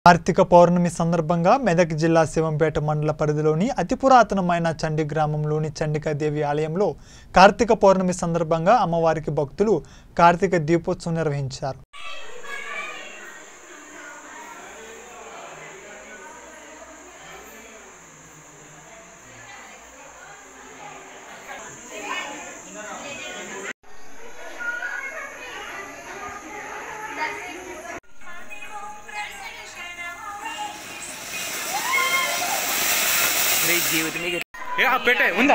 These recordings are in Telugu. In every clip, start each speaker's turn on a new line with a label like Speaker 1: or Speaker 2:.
Speaker 1: కార్తీక పౌర్ణమి సందర్భంగా మెదక్ జిల్లా శివంపేట మండల పరిధిలోని అతి పురాతనమైన చండి గ్రామంలోని చండికాదేవి ఆలయంలో కార్తీక పౌర్ణమి సందర్భంగా అమ్మవారికి భక్తులు కార్తీక దీపోత్సవం నిర్వహించారు
Speaker 2: నీ జీవితం మీకు
Speaker 3: ఏ ఆ పెట్టే ఉందా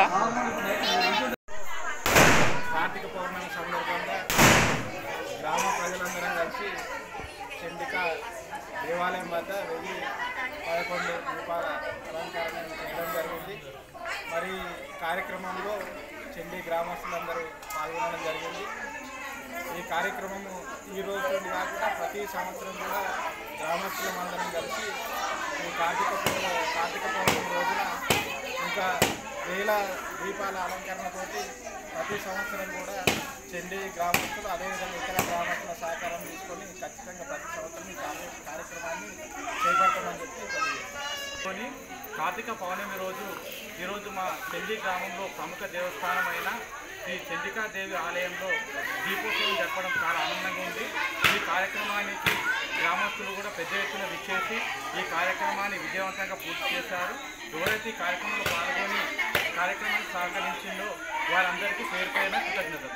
Speaker 4: కార్తీక పౌర్ణమి సందర్భంగా గ్రామ ప్రజలందరం కలిసి చండిక దేవాలయం వద్ద వెళ్ళి పదకొండు దీపాల అలంకరణ చేయడం జరిగింది మరి కార్యక్రమంలో చండీ గ్రామస్తులందరూ పాల్గొనడం జరిగింది ఈ కార్యక్రమము ఈ రోజు నుండి కాకుండా ప్రతి సంవత్సరం కూడా గ్రామస్తులం అందరం కలిసి ఈ కార్తీక పౌర్ణమి కార్తీక పౌర్ణమి రోజున ఇంకా వేల దీపాల అలంకరణతోటి ప్రతి సంవత్సరం కూడా చండీ గ్రామస్తులు అదేవిధంగా ఇతర గ్రామస్తుల సహకారం తీసుకొని ఖచ్చితంగా ప్రతి సంవత్సరం ఈ కార్య కార్యక్రమాన్ని చేపడతామని చెప్పి తెలియజేస్తాం
Speaker 3: కొని కార్తీక పౌర్ణమి రోజు ఈరోజు మా చెల్లి గ్రామంలో ప్రముఖ దేవస్థానమైన శ్రీ చండికాదేవి ఆలయంలో దీపోత్సవం జరపడం చాలా ఆనందంగా ఉంది ఈ కార్యక్రమానికి గ్రామస్తులు కూడా పెద్ద ఎత్తున విచ్చేసి ఈ కార్యక్రమాన్ని విజయవంతంగా పూర్తి చేశారు ఎవరైతే ఈ కార్యక్రమంలో పాల్గొని కార్యక్రమానికి సహకరించిందో వారందరికీ పేరు పేరున కృతజ్ఞతలు